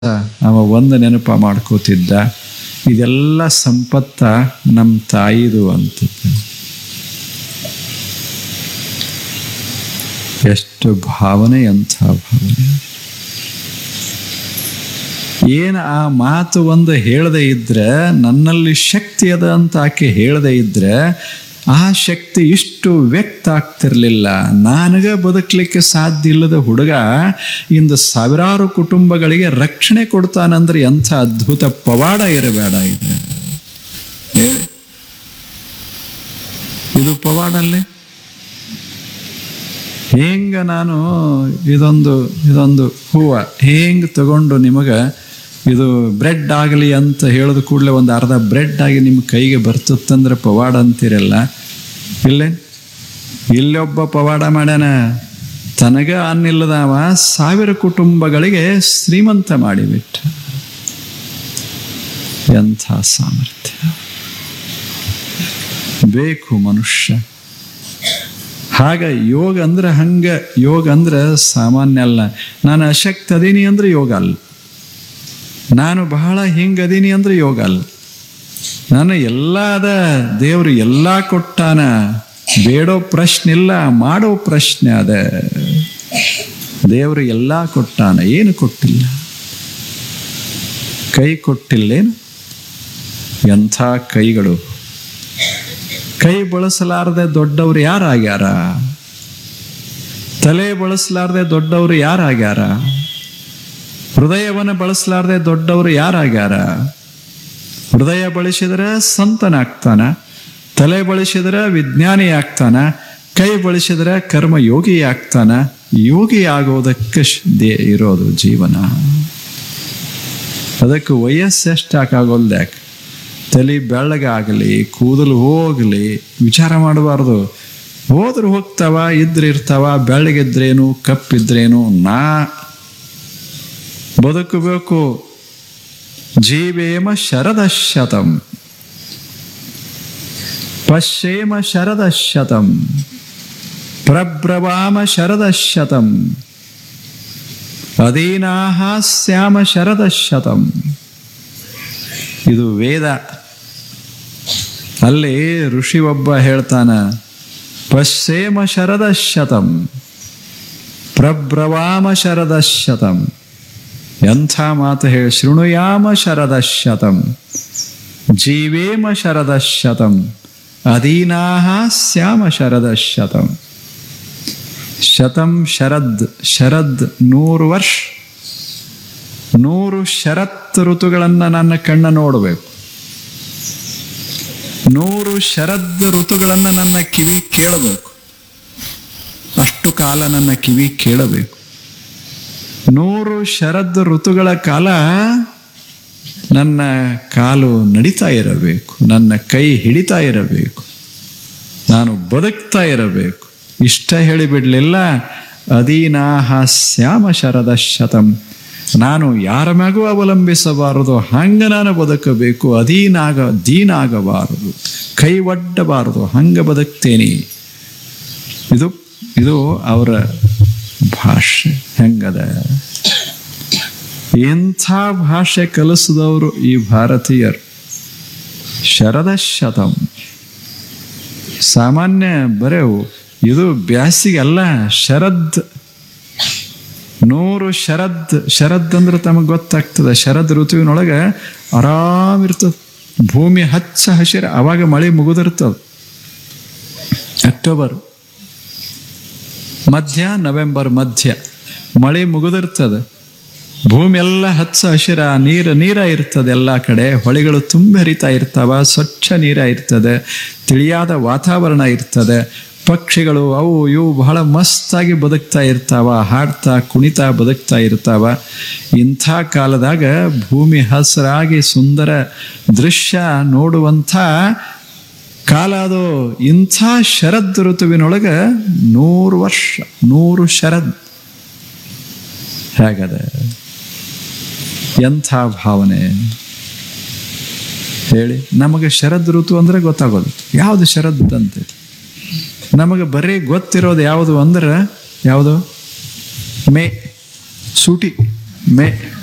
ಅವ ಒಂದು ನೆನಪ ಮಾಡ್ಕೋತಿದ್ದ ಇದೆಲ್ಲ ಸಂಪತ್ತ ನಮ್ಮ ತಾಯಿದು ಅಂತ ಎಷ್ಟು ಭಾವನೆ ಅಂಥ ಭಾವನೆ ಏನು ಆ ಮಾತು ಒಂದು ಹೇಳದೇ ಇದ್ರೆ ನನ್ನಲ್ಲಿ ಶಕ್ತಿ ಅದ ಅಂತ ಆಕೆ ಹೇಳದೇ ಇದ್ರೆ ಆ ಶಕ್ತಿ ಇಷ್ಟು ವ್ಯಕ್ತ ಆಗ್ತಿರ್ಲಿಲ್ಲ ನನಗ ಬದುಕಲಿಕ್ಕೆ ಸಾಧ್ಯ ಇಲ್ಲದ ಹುಡುಗ ಇಂದು ಸಾವಿರಾರು ಕುಟುಂಬಗಳಿಗೆ ರಕ್ಷಣೆ ಕೊಡ್ತಾನಂದ್ರೆ ಎಂಥ ಅದ್ಭುತ ಪವಾಡ ಇರಬೇಡ ಇದೆ ಹೇಳಿ. ಇದು ಪವಾಡಲ್ಲೇ ಹೆಂಗ ನಾನು ಇದೊಂದು ಇದೊಂದು ಹೂವ ಹೆಂಗ್ ತಗೊಂಡು ನಿಮಗೆ ಇದು ಬ್ರೆಡ್ ಆಗಲಿ ಅಂತ ಹೇಳಿದ ಕೂಡಲೇ ಒಂದು ಅರ್ಧ ಬ್ರೆಡ್ ಆಗಿ ನಿಮ್ಮ ಕೈಗೆ ಬರ್ತದಂದ್ರೆ ಪವಾಡ ಅಂತೀರಲ್ಲ ಇಲ್ಲೇ ಇಲ್ಲೊಬ್ಬ ಪವಾಡ ಮಾಡ್ಯಾನ ತನಗ ಅನ್ನಿಲ್ಲದವ ಸಾವಿರ ಕುಟುಂಬಗಳಿಗೆ ಶ್ರೀಮಂತ ಮಾಡಿಬಿಟ್ಟ ಎಂಥ ಸಾಮರ್ಥ್ಯ ಬೇಕು ಮನುಷ್ಯ ಹಾಗ ಯೋಗ ಅಂದ್ರೆ ಹಂಗ ಯೋಗ ಅಂದ್ರೆ ಸಾಮಾನ್ಯ ಅಲ್ಲ ನಾನು ಅಶಕ್ತ ಅದೀನಿ ಅಂದ್ರೆ ಯೋಗ ಅಲ್ಲ ನಾನು ಬಹಳ ಹಿಂಗದೀನಿ ಅಂದ್ರೆ ಯೋಗ ಅಲ್ಲ ನಾನು ಎಲ್ಲ ಅದ ದೇವ್ರು ಎಲ್ಲ ಕೊಟ್ಟಾನ ಬೇಡೋ ಪ್ರಶ್ನೆ ಇಲ್ಲ ಮಾಡೋ ಪ್ರಶ್ನೆ ಅದ ದೇವ್ರು ಎಲ್ಲ ಕೊಟ್ಟಾನ ಏನು ಕೊಟ್ಟಿಲ್ಲ ಕೈ ಕೊಟ್ಟಿಲ್ಲೇನು ಎಂಥ ಕೈಗಳು ಕೈ ಬಳಸಲಾರದೆ ದೊಡ್ಡವ್ರು ಯಾರಾಗ್ಯಾರ ತಲೆ ಬಳಸಲಾರದೆ ದೊಡ್ಡವರು ಯಾರಾಗ್ಯಾರ ಹೃದಯವನ್ನು ಬಳಸಲಾರದೆ ದೊಡ್ಡವರು ಯಾರಾಗ್ಯಾರ ಹೃದಯ ಬಳಸಿದ್ರೆ ಸಂತನಾಗ್ತಾನ ತಲೆ ಬಳಸಿದ್ರೆ ವಿಜ್ಞಾನಿ ಆಗ್ತಾನ ಕೈ ಬಳಸಿದ್ರೆ ಕರ್ಮ ಯೋಗಿ ಆಗ್ತಾನ ಯೋಗಿ ಆಗೋದಕ್ಕೆ ಶ್- ದೇ- ಇರೋದು ಜೀವನ ಅದಕ್ಕೆ ವಯಸ್ಸು ಎಷ್ಟಾಗೋಲ್ದು ಯಾಕೆ ತಲೆ ಬೆಳ್ಳಗಾಗಲಿ ಕೂದಲು ಹೋಗಲಿ ವಿಚಾರ ಮಾಡಬಾರ್ದು ಹೋದ್ರೆ ಹೋಗ್ತಾವ ಇದ್ರೆ ಇರ್ತಾವ ಬೆಳ್ಳಗಿದ್ರೇನು ಕಪ್ಪಿದ್ರೇನು ನಾ ಬದುಕಬೇಕು ಜೀವೇಮ ಶರದ ಶತಂ ಪಶ್ಯೇಮ ಶರದ ಶತಂ ಪ್ರಬ್ರವಾಮ ಶರದ ಶತಂ ಅಧೀನಾಹ ಸ್ಯಾಮ ಶರದ ಶತಂ ಇದು ವೇದ ಅಲ್ಲಿ ಋಷಿ ಒಬ್ಬ ಹೇಳ್ತಾನ ಪಶ್ಯೇಮ ಶರದ ಶತಂ ಪ್ರಬ್ರವಾಮ ಶರದ ಶತಂ ಎಂಥ ಮಾತು ಹೇಳಿ ಶೃಣುಯಾಮ ಶರದ ಶತಂ ಜೀವೇಮ ಶರದ ಶತಂ ಅಧೀನಾಹ ಸ್ಯಾಮ ಶರದ ಶತಂ ಶತಂ ಶರದ್ ಶರದ್ ನೂರು ವರ್ಷ ನೂರು ಶರತ್ ಋತುಗಳನ್ನು ನನ್ನ ಕಣ್ಣ ನೋಡಬೇಕು ನೂರು ಶರದ್ ಋತುಗಳನ್ನು ನನ್ನ ಕಿವಿ ಕೇಳಬೇಕು ಅಷ್ಟು ಕಾಲ ನನ್ನ ಕಿವಿ ಕೇಳಬೇಕು ನೂರು ಶರದ್ ಋತುಗಳ ಕಾಲ ನನ್ನ ಕಾಲು ನಡಿತಾ ಇರಬೇಕು ನನ್ನ ಕೈ ಹಿಡಿತಾ ಇರಬೇಕು ನಾನು ಬದುಕ್ತಾ ಇರಬೇಕು ಇಷ್ಟ ಹೇಳಿಬಿಡ್ಲಿಲ್ಲ ಅಧೀನಾಹ ಶ್ಯಾಮ ಶರದ ಶತಂ ನಾನು ಯಾರ ಮ್ಯಾಗೂ ಅವಲಂಬಿಸಬಾರದು ಹಂಗ ನಾನು ಬದುಕಬೇಕು ಅಧೀನಾಗ ದೀನಾಗಬಾರದು ಕೈ ಒಡ್ಡಬಾರದು ಹಂಗ ಬದುಕ್ತೇನೆ ಇದು ಇದು ಅವರ ಭಾಷೆ ಹೆಂಗದ ಎಂಥ ಭಾಷೆ ಕಲಿಸಿದವರು ಈ ಭಾರತೀಯರು ಶರದ ಶತಂ ಸಾಮಾನ್ಯ ಬರೇ ಇದು ಬ್ಯಾಸಿಗೆ ಅಲ್ಲ ಶರದ್ ನೂರು ಶರದ್ ಶರದ್ ಅಂದ್ರೆ ತಮಗೆ ಗೊತ್ತಾಗ್ತದೆ ಶರದ್ ಋತುವಿನೊಳಗೆ ಆರಾಮಿರ್ತದೆ ಭೂಮಿ ಹಚ್ಚ ಹಸಿರ ಅವಾಗ ಮಳೆ ಮುಗಿದಿರ್ತದೆ ಅಕ್ಟೋಬರ್ ಮಧ್ಯ ನವೆಂಬರ್ ಮಧ್ಯ ಮಳೆ ಮುಗಿದಿರ್ತದೆ ಭೂಮಿ ಎಲ್ಲ ಹಚ್ಚ ಹಸಿರ ನೀರು ನೀರ ಇರ್ತದೆ ಎಲ್ಲ ಕಡೆ ಹೊಳೆಗಳು ತುಂಬ ಹರಿತಾ ಇರ್ತಾವ ಸ್ವಚ್ಛ ನೀರ ಇರ್ತದೆ ತಿಳಿಯಾದ ವಾತಾವರಣ ಇರ್ತದೆ ಪಕ್ಷಿಗಳು ಅವು ಇವು ಬಹಳ ಮಸ್ತಾಗಿ ಬದುಕ್ತಾ ಇರ್ತಾವ ಹಾಡ್ತಾ ಕುಣಿತಾ ಬದುಕ್ತಾ ಇರ್ತಾವ ಇಂಥ ಕಾಲದಾಗ ಭೂಮಿ ಹಸಿರಾಗಿ ಸುಂದರ ದೃಶ್ಯ ನೋಡುವಂಥ ಕಾಲ ಅದು ಇಂಥ ಶರದ್ ಋತುವಿನೊಳಗೆ ನೂರು ವರ್ಷ ನೂರು ಶರದ್ ಹೇಗದ ಎಂಥ ಭಾವನೆ ಹೇಳಿ ನಮಗೆ ಶರದ್ ಋತು ಅಂದ್ರೆ ಗೊತ್ತಾಗೋದು ಯಾವುದು ಶರದ್ ಅಂತೆ ನಮಗೆ ಬರೀ ಗೊತ್ತಿರೋದು ಯಾವುದು ಅಂದ್ರೆ ಯಾವುದು ಮೇ ಸೂಟಿ ಮೇ